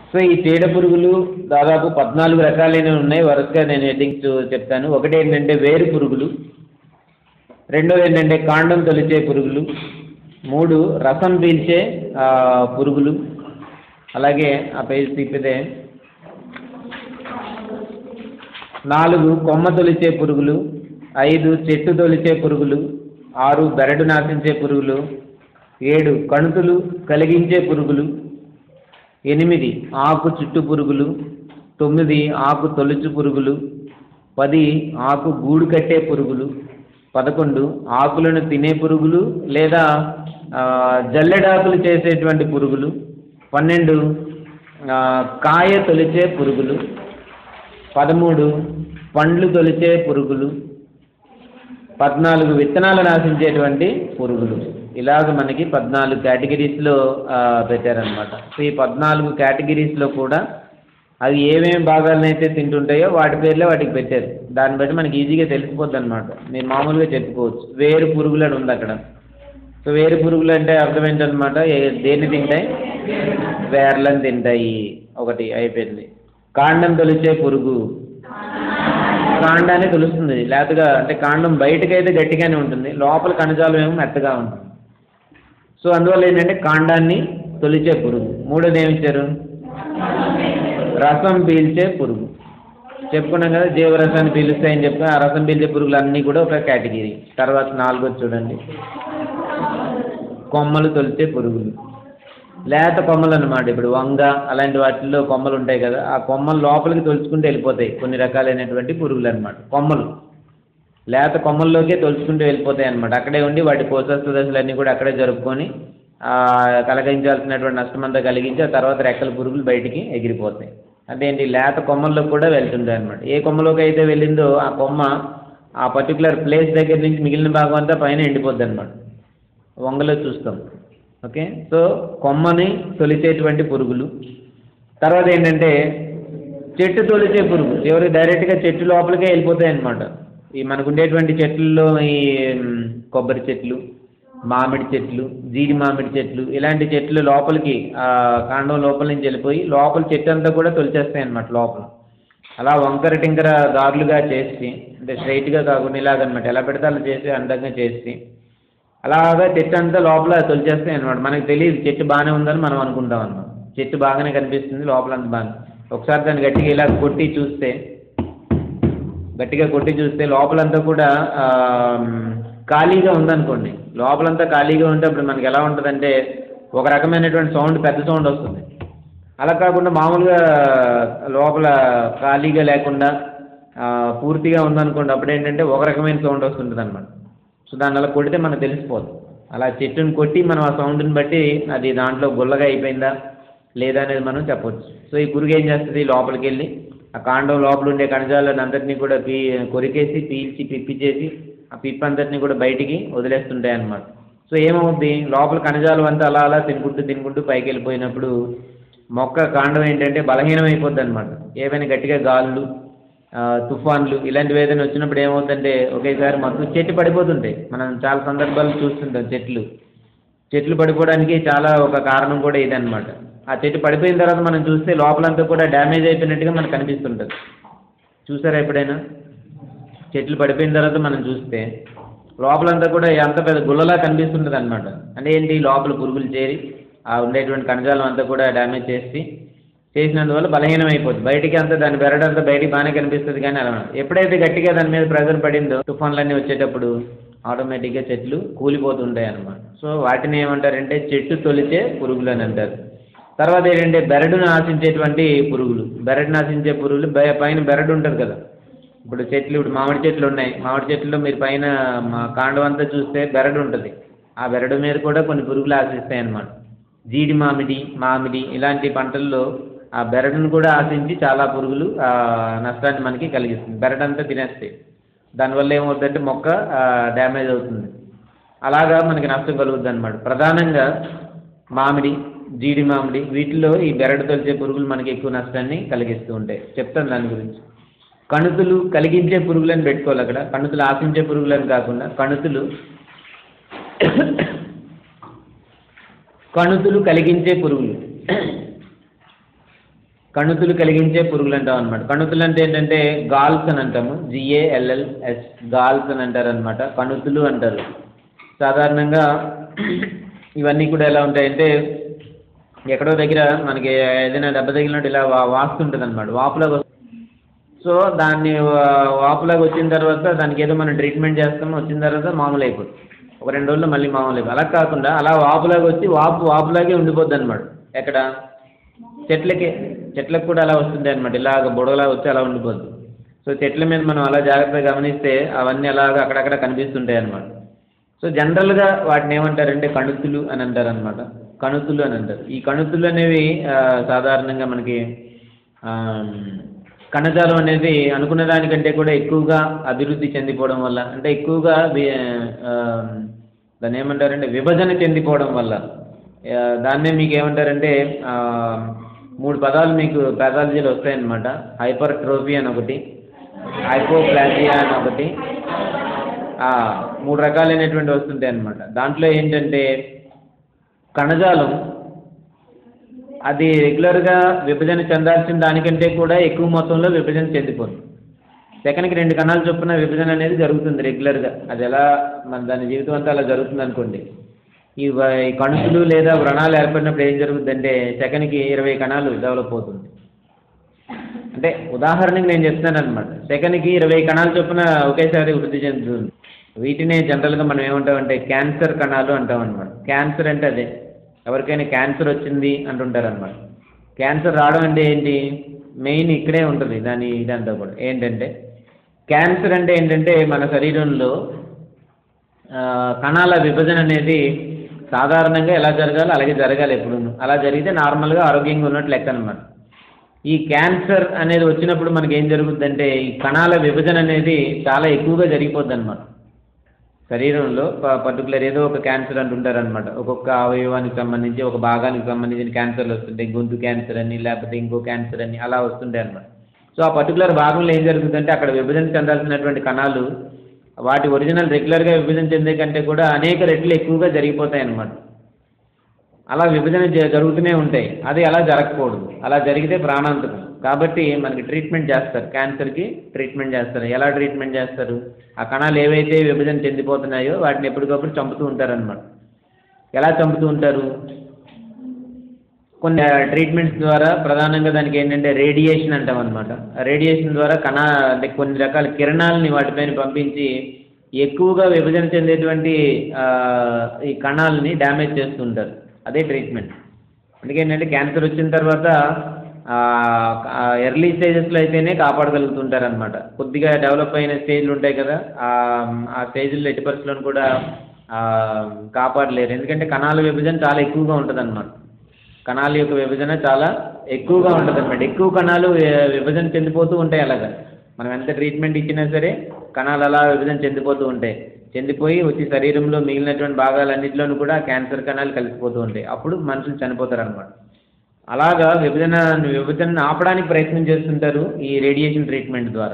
So ఈ చీడ పురుగులు దాదాపు పద్నాలుగు రకాలైనవి ఉన్నాయి వరుసగా నేను హెడ్డింగ్స్ చెప్తాను ఒకటి ఏంటంటే వేరు పురుగులు రెండోది ఏంటంటే కాండం తొలిచే పురుగులు మూడు రసం పీల్చే ఆ, పురుగులు అలాగే ఆ పేజ్ తిప్పితే నాలుగు కొమ్మ తొలిచే పురుగులు ఐదు చెట్టు తొలిచే పురుగులు ఆరు బెరడు నాశించే పురుగులు ఏడు కణుతులు కలిగించే పురుగులు ఎనిమిది ఆకు చుట్టు పురుగులు తొమ్మిది ఆకు తొలుచు పురుగులు పది ఆకు గూడు కట్టే పురుగులు పదకొండు ఆకులను తినే పురుగులు లేదా ఆ, జల్లెడాకులు చేసేటువంటి పురుగులు పన్నెండు ఆ, కాయ తొలిచే పురుగులు పదమూడు పండ్లు తొలిచే పురుగులు పద్నాలుగు విత్తనాలు నాశించేటువంటి పురుగులు ఇలాగ మనకి పద్నాలుగు కేటగిరీస్లో పెట్టారనమాట సో ఈ పద్నాలుగు కేటగిరీస్లో కూడా అవి ఏమేమి భాగాలనైతే తింటుంటాయో వాటి పేర్లే వాటికి పెట్టారు దాన్ని బట్టి మనకి ఈజీగా తెలిసిపోద్ది అనమాట మీరు మామూలుగా చెప్పుకోవచ్చు వేరు పురుగులు అని ఉంది అక్కడ సో వేరు పురుగులు అంటే అర్థం ఏంటనమాట ఏ- దేన్ని తింటాయి వేర్లను తింటాయి ఒకటి అయిపోయింది కాండం తొలిచే పురుగు కాండాన్ని తొలుస్తుంది లేతగా అంటే కాండం బయటకైతే గట్టిగానే ఉంటుంది లోపల కణజాలం ఏమో మెత్తగా ఉంటుంది సో అందువల్ల ఏంటంటే కాండాన్ని తొలిచే పురుగు మూడోది ఏమి ఇచ్చారు రసం పీల్చే పురుగు చెప్పుకున్నాం కదా జీవరసాన్ని పీలుస్తాయని చెప్పి ఆ రసం పీల్చే పురుగులు అన్నీ కూడా ఒక కేటగిరీ తర్వాత నాలుగోది చూడండి కొమ్మలు తొలిచే పురుగులు లేత కొమ్మలు అన్నమాట ఇప్పుడు వంగ అలాంటి వాటిల్లో కొమ్మలు ఉంటాయి కదా ఆ కొమ్మలు లోపలికి తొలుచుకుంటూ వెళ్ళిపోతాయి కొన్ని రకాలైనటువంటి పురుగులు అన్నమాట కొమ్మలు లేత కొమ్మల్లోకే తొలుచుకుంటూ వెళ్ళిపోతాయి అన్నమాట అక్కడే ఉండి వాటి పోషక దశలన్నీ కూడా అక్కడే జరుపుకొని ఆ, కలిగించాల్సినటువంటి నష్టమంతా కలిగించి ఆ తర్వాత రెక్కల పురుగులు బయటికి ఎగిరిపోతాయి అంటే ఏంటి లేత కొమ్మల్లోకి కూడా వెళ్తుంటాయి అన్నమాట ఏ కొమ్మలోకి అయితే వెళ్ళిందో ఆ కొమ్మ ఆ పర్టికులర్ ప్లేస్ దగ్గర నుంచి మిగిలిన భాగం అంతా పైన ఎండిపోద్ది అనమాట వంగలో చూస్తాం ఓకే సో కొమ్మని తొలిచేటువంటి పురుగులు తర్వాత ఏంటంటే చెట్టు తొలిచే పురుగు చివరికి డైరెక్ట్గా చెట్టు లోపలికే వెళ్ళిపోతాయి అన్నమాట ఈ మనకు ఉండేటువంటి చెట్లలో ఈ మ్, కొబ్బరి చెట్లు మామిడి చెట్లు జీడి మామిడి చెట్లు ఇలాంటి చెట్లు లోపలికి ఆ కాండం లోపల నుంచి వెళ్ళిపోయి లోపల చెట్టు అంతా కూడా తొలిచేస్తాయి అన్నమాట లోపల అలా వంకర టింకర దారులుగా చేసి అంటే స్ట్రైట్గా కాకుండా ఇలాగనమాట ఎలా పెడితే అలా చేసి అందంగా చేసి అలాగా చెట్టు అంతా లోపల తొలిచేస్తాయి అనమాట మనకు తెలియదు చెట్టు బాగానే ఉందని మనం అనుకుంటాం అన్నమాట చెట్టు బాగానే కనిపిస్తుంది లోపల అంత బాగా ఒకసారి దాన్ని గట్టిగా ఇలా కొట్టి చూస్తే గట్టిగా కొట్టి చూస్తే లోపలంతా కూడా ఆ, ఖాళీగా ఉందనుకోండి లోపలంతా ఖాళీగా ఉంటే అప్పుడు మనకి ఎలా ఉంటుందంటే ఒక రకమైనటువంటి సౌండ్ పెద్ద సౌండ్ వస్తుంది అలా కాకుండా మామూలుగా లోపల ఖాళీగా లేకుండా ఆ, పూర్తిగా ఉందనుకోండి అప్పుడు ఏంటంటే ఒక రకమైన సౌండ్ వస్తుంటుంది అనమాట సో దాన్ని అలా కొడితే మనకు తెలిసిపోదు అలా చెట్టుని కొట్టి మనం ఆ సౌండ్ని బట్టి అది దాంట్లో గుల్లగా అయిపోయిందా లేదా అనేది మనం చెప్పొచ్చు సో ఈ పురుగు ఏం చేస్తుంది లోపలికి వెళ్ళి ఆ కాండం లోపల ఉండే కణజాలను అందరినీ కూడా పీ కొరికేసి పీల్చి పిప్పిచేసి ఆ పిప్పి అంతటిని కూడా బయటికి వదిలేస్తుంటాయి అన్నమాట సో ఏమవుద్ది లోపల కణజాలం అంతా అలా అలా తినుకుంటూ తినుకుంటూ పైకి వెళ్ళిపోయినప్పుడు మొక్క కాండం ఏంటంటే బలహీనం అయిపోద్ది అనమాట ఏవైనా గట్టిగా గాలులు ఆ, తుఫాన్లు ఇలాంటివి ఏదైనా వచ్చినప్పుడు ఏమవుతుందంటే ఒకేసారి మొత్తం చెట్టు పడిపోతుంటాయి మనం చాలా సందర్భాలు చూస్తుంటాం చెట్లు చెట్లు పడిపోవడానికి చాలా ఒక కారణం కూడా ఇదన్నమాట ఆ చెట్టు పడిపోయిన తర్వాత మనం చూస్తే లోపలంతా కూడా డ్యామేజ్ అయిపోయినట్టుగా మనకు కనిపిస్తుంటుంది చూసారా ఎప్పుడైనా చెట్లు పడిపోయిన తర్వాత మనం చూస్తే లోపలంతా కూడా ఎంత పెద్ద గుల్లలా కనిపిస్తుంటుంది అనమాట అంటే ఏంటి లోపల పురుగులు చేరి ఆ ఉండేటువంటి కణజాలం అంతా కూడా డ్యామేజ్ చేసి చేసినందువల్ల బలహీనం అయిపోతుంది బయటికి అంతా దాని బెరడంతా బయటికి బాగానే కనిపిస్తుంది కానీ అలా ఉండదు. ఎప్పుడైతే గట్టిగా దాని మీద ప్రెజర్ పడిందో తుఫాన్లన్నీ వచ్చేటప్పుడు ఆటోమేటిక్గా చెట్లు కూలిపోతుంటాయి అన్నమాట సో వాటిని ఏమంటారంటే చెట్టు తొలిచే పురుగులు అని అంటారు తర్వాత ఏంటంటే బెరడును ఆశించేటువంటి పురుగులు బెరడును ఆశించే పురుగులు బయ- పైన బెరడు ఉంటుంది కదా ఇప్పుడు చెట్లు ఇప్పుడు మామిడి చెట్లు ఉన్నాయి మామిడి చెట్లలో మీరు పైన మా కాండం అంతా చూస్తే బెరడు ఉంటుంది ఆ బెరడు మీద కూడా కొన్ని పురుగులు ఆశిస్తాయి అన్నమాట జీడి మామిడి మామిడి ఇలాంటి పంటల్లో ఆ బెరడును కూడా ఆశించి చాలా పురుగులు ఆ, నష్టాన్ని మనకి కలిగిస్తుంది బెరడంతా తినేస్తాయి దానివల్ల ఏమవుతుందంటే మొక్క డ్యామేజ్ అవుతుంది అలాగా మనకి నష్టం కలుగుతుంది అనమాట ప్రధానంగా మామిడి జీడి మామిడి వీటిలో ఈ బెరడు తొలిచే పురుగులు మనకి ఎక్కువ నష్టాన్ని కలిగిస్తూ ఉంటాయి చెప్తాను దాని గురించి కణుతులు కలిగించే పురుగులను పెట్టుకోవాలి అక్కడ కణుతులు ఆశించే పురుగులని కాకుండా కణుతులు కణుతులు కలిగించే పురుగులు కణుతులు కలిగించే పురుగులు అంటాం అనమాట కణుతులు అంటే ఏంటంటే గాల్స్ అని అంటాము జిఏఎల్ఎల్ఎస్ గాల్స్ అని అంటారు అనమాట కణుతులు అంటారు సాధారణంగా ఇవన్నీ కూడా ఎలా ఉంటాయంటే ఎక్కడో దగ్గర మనకి ఏదైనా దెబ్బ తగిలినట్టు ఇలా వా వాస్తుంటుంది అనమాట వాపులాగా వస్తుంది. సో దాన్ని వా- వాపులాగా వచ్చిన తర్వాత దానికి ఏదో మనం ట్రీట్మెంట్ చేస్తాము వచ్చిన తర్వాత మామూలు అయిపోతుంది ఒక రెండు రోజుల్లో మళ్ళీ మామూలు అయిపోతుంది అలా కాకుండా అలా వాపులాగా వచ్చి వాపు వాపులాగే ఉండిపోద్ది అనమాట ఎక్కడ చెట్లకి చెట్లకు కూడా అలా వస్తుంది అనమాట ఇలాగ బుడగలా వచ్చి అలా ఉండిపోద్ది సో చెట్ల మీద మనం అలా జాగ్రత్తగా గమనిస్తే అవన్నీ అలాగ అక్కడక్కడ కనిపిస్తుంటాయి అనమాట సో జనరల్గా వాటిని ఏమంటారంటే కణుతులు అని అంటారు అనమాట కణుతులు అని అంటారు ఈ కణుతులు అనేవి ఆ, సాధారణంగా మనకి ఆ, కణజాలం అనేది అనుకున్న దానికంటే కూడా ఎక్కువగా అభివృద్ధి చెందిపోవడం వల్ల అంటే ఎక్కువగా వి- ఆ, దాన్ని ఏమంటారంటే విభజన చెందిపోవడం వల్ల ఆ, దాన్నే మీకు ఏమంటారంటే ఆ, మూడు పదాలు మీకు పాథాలజీలో వస్తాయన్నమాట హైపర్ ట్రోఫీ అని ఒకటి హైపోప్లాజియా అని ఒకటి ఆ, మూడు రకాలైనటువంటి వస్తుంటాయి అన్నమాట దాంట్లో ఏంటంటే కణజాలం అది రెగ్యులర్గా విభజన చెందాల్సిన దానికంటే కూడా ఎక్కువ మొత్తంలో విభజన చెందిపోతుంది సెకండ్కి రెండు కణాలు చొప్పున విభజన అనేది జరుగుతుంది రెగ్యులర్గా అది ఎలా మన దాని జీవితం అంతా అలా జరుగుతుంది అనుకోండి ఈ వ- ఈ కణుతులు లేదా వ్రణాలు ఏర్పడినప్పుడు ఏం జరుగుతుందంటే సెకండ్కి ఇరవై కణాలు డెవలప్ అవుతుంది అంటే ఉదాహరణకి నేను చెప్తున్నాను అనమాట సెకండ్కి ఇరవై కణాలు చొప్పున ఒకేసారి వృద్ధి చెందుతుంది వీటినే జనరల్గా మనం ఏమంటామంటే క్యాన్సర్ కణాలు అంటాం అనమాట క్యాన్సర్ అంటే అదే ఎవరికైనా క్యాన్సర్ వచ్చింది అంటుంటారు అనమాట క్యాన్సర్ రావడం అంటే ఏంటి మెయిన్ ఇక్కడే ఉంటుంది దాని ఇదంతా కూడా ఏంటంటే క్యాన్సర్ అంటే ఏంటంటే మన శరీరంలో ఆ, కణాల విభజన అనేది సాధారణంగా ఎలా జరగాలో అలాగే జరగాలి ఎప్పుడు అలా జరిగితే నార్మల్గా ఆరోగ్యంగా ఉన్నట్టు లెక్క అనమాట ఈ క్యాన్సర్ అనేది వచ్చినప్పుడు మనకి ఏం జరుగుతుందంటే ఈ కణాల విభజన అనేది చాలా ఎక్కువగా జరిగిపోద్ది అనమాట శరీరంలో పర్టికులర్ ఏదో ఒక క్యాన్సర్ అంటుంటారు అనమాట ఒక్కొక్క అవయవానికి సంబంధించి ఒక భాగానికి సంబంధించిన క్యాన్సర్లు వస్తుంటాయి గొంతు క్యాన్సర్ అని లేకపోతే ఇంకో క్యాన్సర్ అని అలా వస్తుంటాయి అనమాట సో ఆ పర్టికులర్ భాగంలో ఏం జరుగుతుందంటే అక్కడ విభజన చెందాల్సినటువంటి కణాలు వాటి ఒరిజినల్ రెగ్యులర్గా విభజన చెందే కంటే కూడా అనేక రెట్లు ఎక్కువగా జరిగిపోతాయి అన్నమాట అలా విభజన జ- జరుగుతూనే ఉంటాయి అది అలా జరగకూడదు అలా జరిగితే ప్రాణాంతకం కాబట్టి మనకి ట్రీట్మెంట్ చేస్తారు క్యాన్సర్కి ట్రీట్మెంట్ చేస్తారు ఎలా ట్రీట్మెంట్ చేస్తారు ఆ కణాలు ఏవైతే విభజన చెందిపోతున్నాయో వాటిని ఎప్పటికప్పుడు చంపుతూ ఉంటారన్నమాట ఎలా చంపుతూ ఉంటారు కొన్ని ట్రీట్మెంట్స్ ద్వారా ప్రధానంగా దానికి ఏంటంటే రేడియేషన్ అంటాం అనమాట రేడియేషన్ ద్వారా కణ అంటే కొన్ని రకాల కిరణాలని వాటిపైన పంపించి ఎక్కువగా విభజన చెందేటువంటి ఆ, ఈ కణాలని డ్యామేజ్ చేస్తుంటారు అదే ట్రీట్మెంట్ అందుకే ఏంటంటే క్యాన్సర్ వచ్చిన తర్వాత ఎర్లీ స్టేజెస్లో అయితేనే కాపాడగలుగుతుంటారు అనమాట కొద్దిగా డెవలప్ అయిన స్టేజ్లు ఉంటాయి కదా ఆ, ఆ స్టేజ్లో ఎట్టి పరిస్థితులను కూడా ఆ, కాపాడలేరు ఎందుకంటే కణాల విభజన చాలా ఎక్కువగా ఉంటుంది అనమాట కణాల యొక్క విభజన చాలా ఎక్కువగా ఉంటుంది అనమాట ఎక్కువ కణాలు వి- విభజన చెందిపోతూ ఉంటాయి అలాగా మనం ఎంత ట్రీట్మెంట్ ఇచ్చినా సరే కణాలు అలా విభజన చెందిపోతూ ఉంటాయి చెందిపోయి వచ్చి శరీరంలో మిగిలినటువంటి భాగాలన్నింటిలోనూ కూడా క్యాన్సర్ కణాలు కలిసిపోతూ ఉంటాయి అప్పుడు మనుషులు చనిపోతారు అనమాట అలాగా విభజన విభజనను ఆపడానికి ప్రయత్నం చేస్తుంటారు ఈ రేడియేషన్ ట్రీట్మెంట్ ద్వారా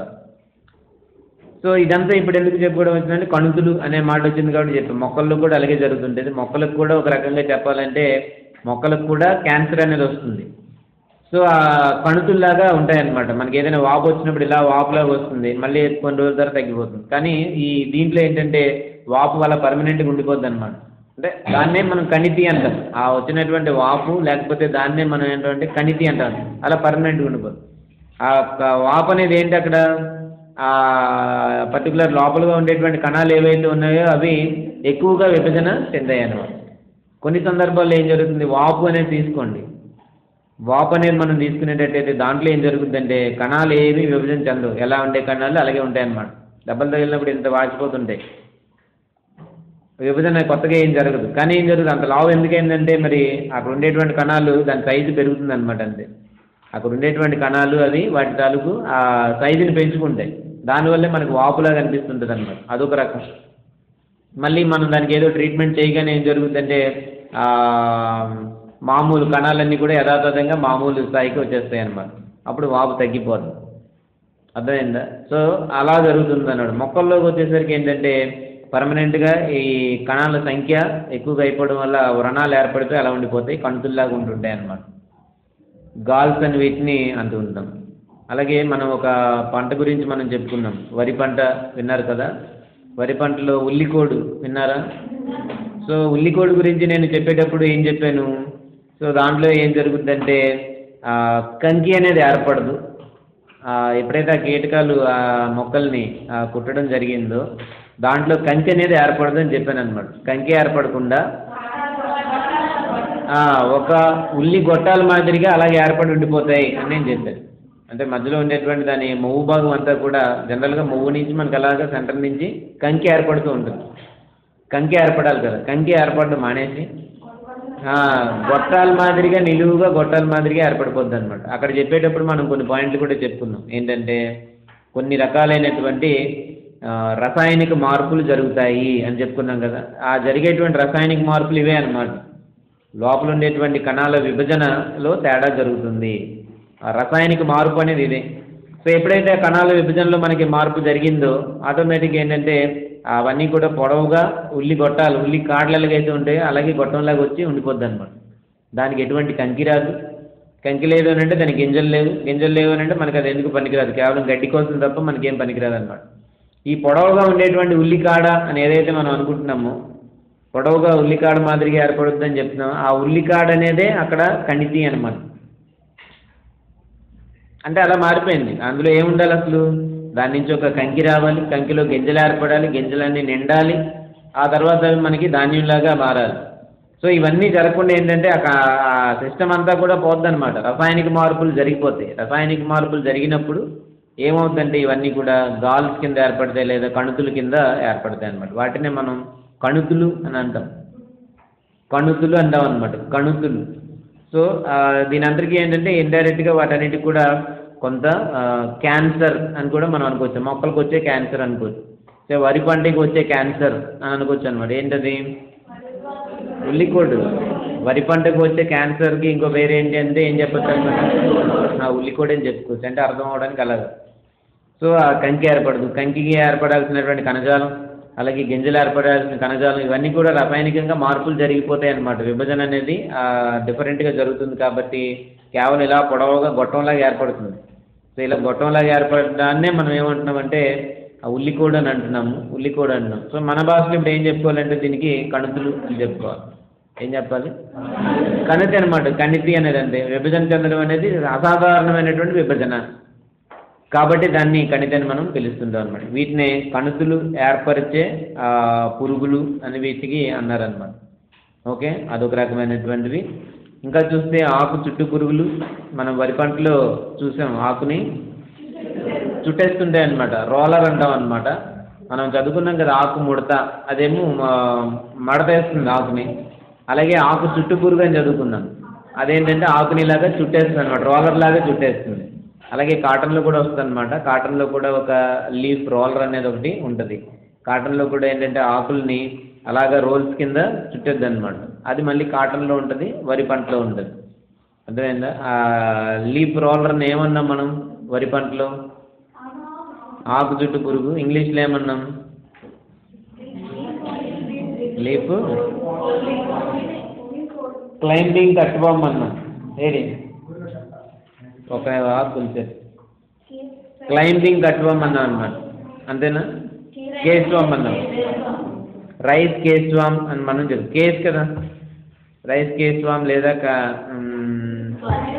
సో ఇదంతా ఇప్పుడు ఎందుకు చెప్పుకోవడం వచ్చిందంటే కణుతులు అనే మాట వచ్చింది కాబట్టి చెప్పాం మొక్కల్లో కూడా అలాగే జరుగుతుంటుంది మొక్కలకు కూడా ఒక రకంగా చెప్పాలంటే మొక్కలకు కూడా క్యాన్సర్ అనేది వస్తుంది సో ఆ కణుతుల్లాగా ఉంటాయన్నమాట మనకి ఏదైనా వాపు వచ్చినప్పుడు ఇలా వాపులాగా వస్తుంది మళ్ళీ కొన్ని రోజుల తర్వాత తగ్గిపోతుంది కానీ ఈ దీంట్లో ఏంటంటే వాపు వల్ల పర్మనెంట్గా ఉండిపోద్ది అనమాట అంటే దాన్నే మనం కణితి అంటాం ఆ వచ్చినటువంటి వాపు లేకపోతే దాన్నే మనం ఏంటంటే కణితి అంటాం అలా పర్మనెంట్గా ఉండిపోతుంది ఆ క- వాపు అనేది ఏంటి అక్కడ ఆ పర్టికులర్ లోపలగా ఉండేటువంటి కణాలు ఏవైతే ఉన్నాయో అవి ఎక్కువగా విభజన చెందాయి అన్నమాట కొన్ని సందర్భాల్లో ఏం జరుగుతుంది వాపు అనేది తీసుకోండి వాపు అనేది మనం తీసుకునేటట్టయితే దాంట్లో ఏం జరుగుతుందంటే కణాలు ఏవి విభజన చెందవు ఎలా ఉండే కణాలు అలాగే ఉంటాయి అన్నమాట దెబ్బలు తగిలినప్పుడు ఇంత వాచిపోతుంటాయి విభజన కొత్తగా ఏం జరగదు కానీ ఏం జరుగుతుంది అంత లావు ఎందుకైందంటే మరి అక్కడ ఉండేటువంటి కణాలు దాని సైజు పెరుగుతుంది అనమాట అంతే అక్కడ ఉండేటువంటి కణాలు అది వాటి తాలూకు ఆ సైజుని పెంచుకుంటాయి దానివల్లే మనకు వాపులా కనిపిస్తుంటుంది అనమాట అదొక రకం మళ్ళీ మనం దానికి ఏదో ట్రీట్మెంట్ చేయగానే ఏం జరుగుతుందంటే ఆ, మామూలు కణాలన్నీ కూడా యథాతథంగా మామూలు స్థాయికి వచ్చేస్తాయి అన్నమాట అప్పుడు వాపు తగ్గిపోతుంది అర్థమైందా సో అలా జరుగుతుంది అన్నాడు మొక్కల్లోకి వచ్చేసరికి ఏంటంటే పర్మనెంట్గా ఈ కణాల సంఖ్య ఎక్కువగా అయిపోవడం వల్ల వ్రణాలు ఏర్పడిపోయి అలా ఉండిపోతాయి కణుతుల్లాగా ఉంటుంటాయి అన్నమాట గాల్స్ అని వీటిని అంటూ ఉంటాం అలాగే మనం ఒక పంట గురించి మనం చెప్పుకున్నాం వరి పంట విన్నారు కదా వరి పంటలో ఉల్లికోడు విన్నారా సో ఉల్లికోడు గురించి నేను చెప్పేటప్పుడు ఏం చెప్పాను సో దాంట్లో ఏం జరుగుతుందంటే ఆ, కంకి అనేది ఏర్పడదు ఆ, ఎప్పుడైతే ఆ కీటకాలు ఆ మొక్కల్ని ఆ, కుట్టడం జరిగిందో దాంట్లో కంకి అనేది ఏర్పడదు అని చెప్పాను అనమాట కంకి ఏర్పడకుండా ఆ, ఒక ఉల్లి గొట్టాల మాదిరిగా అలాగే ఏర్పడి ఉండిపోతాయి అని నేను చెప్పాను అంటే మధ్యలో ఉండేటువంటి దాని మొవ్వు భాగం అంతా కూడా జనరల్గా మొవ్వు నుంచి మనకి అలాగా సెంటర్ నుంచి కంకి ఏర్పడుతూ ఉంటుంది కంకి ఏర్పడాలి కదా కంకి ఏర్పడడం మానేసి ఆ, గొట్టాల మాదిరిగా నిలువుగా గొట్టాల మాదిరిగా ఏర్పడిపోద్ది అనమాట అక్కడ చెప్పేటప్పుడు మనం కొన్ని పాయింట్లు కూడా చెప్పుకున్నాం ఏంటంటే కొన్ని రకాలైనటువంటి ఆ, రసాయనిక మార్పులు జరుగుతాయి అని చెప్పుకున్నాం కదా ఆ జరిగేటువంటి రసాయనిక మార్పులు ఇవే అన్నమాట లోపల ఉండేటువంటి కణాల విభజనలో తేడా జరుగుతుంది ఆ రసాయనిక మార్పు అనేది ఇదే సో ఎప్పుడైతే ఆ కణాల విభజనలో మనకి మార్పు జరిగిందో ఆటోమేటిక్గా ఏంటంటే అవన్నీ కూడా పొడవుగా ఉల్లి గొట్టాలు ఉల్లి కాడలలాగా అయితే ఉంటాయో అలాగే గొట్టంలాగా వచ్చి ఉండిపోద్ది అనమాట దానికి ఎటువంటి కంకి రాదు కంకి లేదు అని అంటే దానికి గింజలు లేవు గింజలు లేవు అని అంటే మనకి అది ఎందుకు పనికిరాదు కేవలం గడ్డి కోసం తప్ప మనకి ఏం పనికిరాదు అనమాట ఈ పొడవుగా ఉండేటువంటి ఉల్లి కాడ అని ఏదైతే మనం అనుకుంటున్నామో పొడవుగా ఉల్లికాడ మాదిరిగా ఏర్పడుద్దని చెప్తున్నాం ఆ ఉల్లికాడ అనేదే అక్కడ కణితి అనమాట అంటే అలా మారిపోయింది అందులో ఏముండాలి అసలు దాని నుంచి ఒక కంకి రావాలి కంకిలో గింజలు ఏర్పడాలి గింజలన్నీ నిండాలి ఆ తర్వాత అవి మనకి ధాన్యంలాగా మారాలి సో ఇవన్నీ జరగకుండా ఏంటంటే ఆ సిస్టమ్ అంతా కూడా పోద్దనమాట రసాయనిక మార్పులు జరిగిపోతాయి రసాయనిక మార్పులు జరిగినప్పుడు ఏమవుతుందంటే ఇవన్నీ కూడా గాల్స్ కింద ఏర్పడతాయి లేదా కణుతుల కింద ఏర్పడతాయి అనమాట వాటినే మనం కణుతులు అని అంటాం కణుతులు అంటాం అనమాట కణుతులు సో ఆ, దీని అందరికీ ఏంటంటే ఇండైరెక్ట్గా వాటన్నిటికి కూడా కొంత క్యాన్సర్ అని కూడా మనం అనుకోవచ్చు మొక్కలకు వచ్చే క్యాన్సర్ అనుకోవచ్చు సో వరి పంటకి వచ్చే క్యాన్సర్ అని అనుకోవచ్చు అనమాట ఏంటది ఉల్లికోడు వరి పంటకు వచ్చే క్యాన్సర్కి ఇంకో వేరే ఏంటి అంటే ఏం చెప్పచ్చు అనమాట ఆ ఉల్లికోడు అని చెప్పుకోవచ్చు అంటే అర్థం అవడానికి అలాగా సో ఆ కంకి ఏర్పడదు కంకికి ఏర్పడాల్సినటువంటి కణజాలం అలాగే గింజలు ఏర్పడాల్సిన కణజాలం ఇవన్నీ కూడా రసాయనికంగా మార్పులు జరిగిపోతాయి అన్నమాట విభజన అనేది డిఫరెంట్గా జరుగుతుంది కాబట్టి కేవలం ఇలా పొడవుగా గొట్టంలాగా ఏర్పడుతుంది సో ఇలా గొట్టంలాగా ఏర్పడడాన్నే మనం ఏమంటున్నామంటే ఆ ఉల్లికోడు అని అంటున్నాము ఉల్లికోడు అంటున్నాం సో మన భాషలో ఇప్పుడు ఏం చెప్పుకోవాలంటే దీనికి కణుతులు అని చెప్పుకోవాలి ఏం చెప్పాలి కణితి అనమాట కణితి అనేది అంతే విభజన చెందడం అనేది అసాధారణమైనటువంటి విభజన కాబట్టి దాన్ని కణితని మనం పిలుస్తుంటాం అనమాట వీటిని కణుతులు ఏర్పరిచే ఆ, పురుగులు అని వీటికి అన్నారనమాట ఓకే అదొక రకమైనటువంటివి ఇంకా చూస్తే ఆకు చుట్టు పురుగులు మనం వరి పంటలో చూసాం ఆకుని చుట్టేస్తుంటాయి అనమాట రోలర్ అంటాం అనమాట మనం చదువుకున్నాం కదా ఆకు ముడత అదేమో ఆ, మడత వేస్తుంది ఆకుని అలాగే ఆకు చుట్టు పురుగు అని చదువుకున్నాం అదేంటంటే ఆకుని ఇలాగా చుట్టేస్తుంది అనమాట రోలర్ లాగా చుట్టేస్తుంది అలాగే కాటన్లో కూడా వస్తుంది అనమాట కాటన్లో కూడా ఒక లీఫ్ రోలర్ అనేది ఒకటి ఉంటుంది కాటన్లో కూడా ఏంటంటే ఆకుల్ని అలాగా రోల్స్ కింద చుట్టేద్ది అనమాట అది మళ్ళీ కాటన్లో ఉంటుంది వరి పంటలో ఉంటుంది అర్థమైందా ఆ లీఫ్ రోలర్ని ఏమన్నాం మనం వరి పంటలో ఆకు చుట్టు పురుగు ఇంగ్లీష్లో ఏమన్నాం లీఫ్ క్లైంబింగ్ కట్టుబామ్ అన్నాం ఏది ఒక ఆకు కొంచెం క్లైంబింగ్ కట్టుబామ్ అన్నాం అనమాట అంతేనా కేస్వామ్ అన్నాం రైస్ కేస్వామ్ అని మనం చెప్పు కేస్ కదా రైస్ కేస్వామ్ లేదా కా- మ్,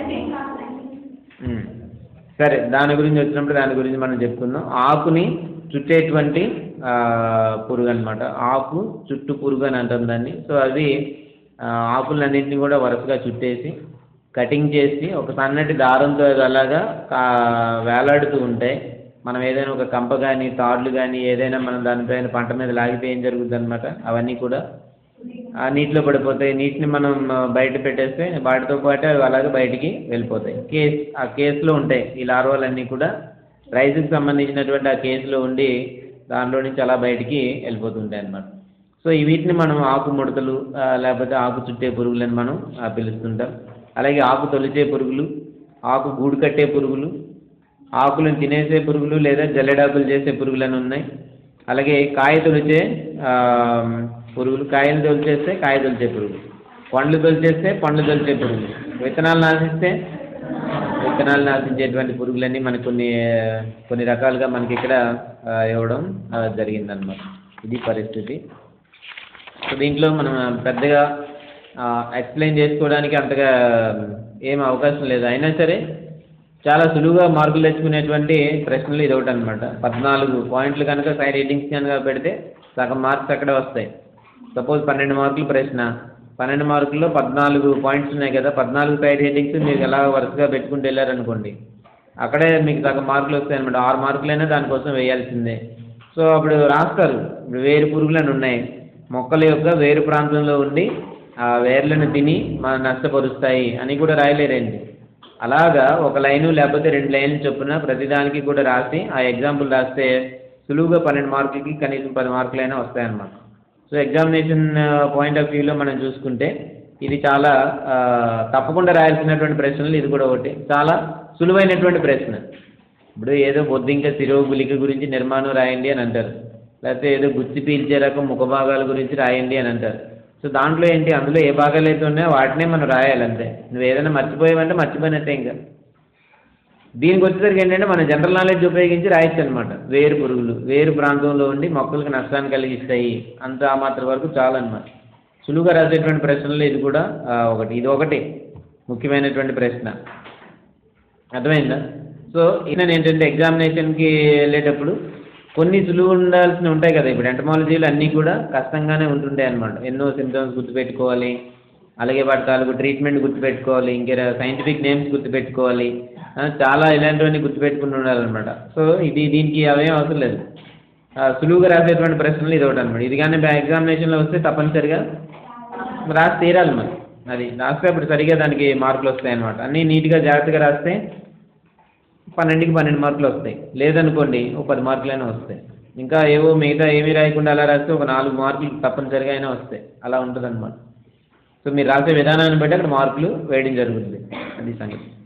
మ్. సరే దాని గురించి వచ్చినప్పుడు దాని గురించి మనం చెప్పుకుందాం ఆకుని చుట్టేటువంటి ఆ, పురుగు అనమాట ఆకు చుట్టు పురుగు అని అంటాం దాన్ని సో అది ఆ, ఆకులన్నింటినీ కూడా వరుసగా చుట్టేసి కటింగ్ చేసి ఒక సన్నటి దారంతో అది అలాగా కా- వేలాడుతూ ఉంటాయి మనం ఏదైనా ఒక కంప కానీ తాడులు కానీ ఏదైనా మనం దానిపైన పంట మీద లాగితే ఏం జరుగుతుంది అనమాట అవన్నీ కూడా ఆ నీటిలో పడిపోతాయి నీటిని మనం ఆ, బయట పెట్టేస్తే వాటితో పాటు అవి అలాగే బయటికి వెళ్ళిపోతాయి కేస్ ఆ కేసులో ఉంటాయి ఈ లార్వాలన్నీ కూడా రైస్కి సంబంధించినటువంటి ఆ కేసులో ఉండి దానిలో నుంచి అలా బయటికి వెళ్ళిపోతుంటాయి అన్నమాట సో ఈ వీటిని మనం ఆకు ముడతలు ఆ, లేకపోతే ఆకు చుట్టే పురుగులని మనం ఆ, పిలుస్తుంటాం అలాగే ఆకు తొలిచే పురుగులు ఆకు గూడు కట్టే పురుగులు ఆకులను తినేసే పురుగులు లేదా జల్లెడాకులు చేసే పురుగులు అని ఉన్నాయి అలాగే కాయ తొలిచే ఆ, పురుగులు కాయలు తొలిచేస్తే కాయ తొలిచే పురుగులు పండ్లు తొలిచేస్తే పండ్లు తొలిచే పురుగులు విత్తనాలు నాశిస్తే విత్తనాలను ఆశించేటువంటి పురుగులన్నీ మనకు కొన్ని కొన్ని రకాలుగా మనకి ఇక్కడ ఆ, ఇవ్వడం ఆ, జరిగిందన్నమాట ఇది పరిస్థితి సో దీంట్లో మనం పెద్దగా ఎక్స్ప్లెయిన్ చేసుకోవడానికి అంతగా ఏం అవకాశం లేదు అయినా సరే చాలా సులువుగా మార్కులు తెచ్చుకునేటువంటి ప్రశ్నలు ఇది ఒకటి అనమాట పద్నాలుగు పాయింట్లు కనుక సైడ్ రీడింగ్స్ కనుక పెడితే సగం మార్క్స్ అక్కడే వస్తాయి సపోజ్ పన్నెండు మార్కులు ప్రశ్న పన్నెండు మార్కుల్లో పద్నాలుగు పాయింట్స్ ఉన్నాయి కదా పద్నాలుగు సైడ్ హెడ్డింగ్స్ మీరు ఎలా వరుసగా పెట్టుకుంటూ వెళ్ళారనుకోండి అక్కడే మీకు సగం మార్కులు వస్తాయి అనమాట ఆరు మార్కులైనా దానికోసం వేయాల్సిందే సో అప్పుడు రాస్తారు ఇప్పుడు వేరు పురుగులను ఉన్నాయి మొక్కల యొక్క వేరు ప్రాంతంలో ఉండి ఆ వేర్లను తిని మన నష్టపరుస్తాయి అని కూడా రాయలేరండి అలాగా ఒక లైను లేకపోతే రెండు లైన్లు చొప్పున ప్రతిదానికి కూడా రాసి ఆ ఎగ్జాంపుల్ రాస్తే సులువుగా పన్నెండు మార్కులకి కనీసం పది మార్కులైనా వస్తాయన్నమాట సో ఎగ్జామినేషన్ పాయింట్ ఆఫ్ వ్యూలో మనం చూసుకుంటే ఇది చాలా ఆ, తప్పకుండా రాయాల్సినటువంటి ప్రశ్నలు ఇది కూడా ఒకటి చాలా సులువైనటువంటి ప్రశ్న ఇప్పుడు ఏదో బొద్దింక శిరోవు గులిక గురించి నిర్మాణం రాయండి అని అంటారు లేకపోతే ఏదో గుచ్చి పీల్చే రకం ముఖ భాగాల గురించి రాయండి అని అంటారు సో దాంట్లో ఏంటి అందులో ఏ భాగాలు అయితే ఉన్నాయో వాటినే మనం రాయాలి అంతే నువ్వు ఏదైనా మర్చిపోయావంటే మర్చిపోయినట్టే ఇంకా దీనికి వచ్చేసరికి ఏంటంటే మన జనరల్ నాలెడ్జ్ ఉపయోగించి రాయొచ్చు అనమాట వేరు పురుగులు వేరు ప్రాంతంలో ఉండి మొక్కలకు నష్టాన్ని కలిగిస్తాయి అంత ఆ మాత్రం వరకు చాలన్నమాట సులువుగా రాసేటువంటి ప్రశ్నలు ఇది కూడా ఆ, ఒకటి ఇది ఒకటి ముఖ్యమైనటువంటి ప్రశ్న అర్థమైందా సో ఈయన ఏంటంటే ఎగ్జామినేషన్కి వెళ్ళేటప్పుడు కొన్ని సులువు ఉండాల్సినవి ఉంటాయి కదా ఇప్పుడు ఎంటమాలజీలు అన్నీ కూడా కష్టంగానే ఉంటుంటాయి అనమాట ఎన్నో సిమ్టమ్స్ గుర్తుపెట్టుకోవాలి అలాగే వాటి తాలూకు ట్రీట్మెంట్ గుర్తుపెట్టుకోవాలి ఇంకే సైంటిఫిక్ నేమ్స్ గుర్తుపెట్టుకోవాలి ఆ, చాలా ఇలాంటివన్నీ గుర్తుపెట్టుకుని ఉండాలన్నమాట సో ఇది దీనికి అవేం అవసరం లేదు ఆ, సులువుగా రాసేటువంటి ప్రశ్నలు ఇది ఒకటి అనమాట ఇది కానీ ఎగ్జామినేషన్లో వస్తే తప్పనిసరిగా రాసి తీరాలి మరి అది రాస్తే అప్పుడు సరిగా దానికి మార్కులు వస్తాయి అనమాట అన్నీ నీట్గా జాగ్రత్తగా రాస్తే పన్నెండుకి పన్నెండు మార్కులు వస్తాయి లేదనుకోండి ఒక పది మార్కులైనా వస్తాయి ఇంకా ఏవో మిగతా ఏమీ రాయకుండా అలా రాస్తే ఒక నాలుగు మార్కులు తప్పనిసరిగా అయినా వస్తాయి అలా ఉంటుంది అనమాట సో మీరు రాసే విధానాన్ని బట్టి అక్కడ మార్కులు వేయడం జరుగుతుంది అది సంగతి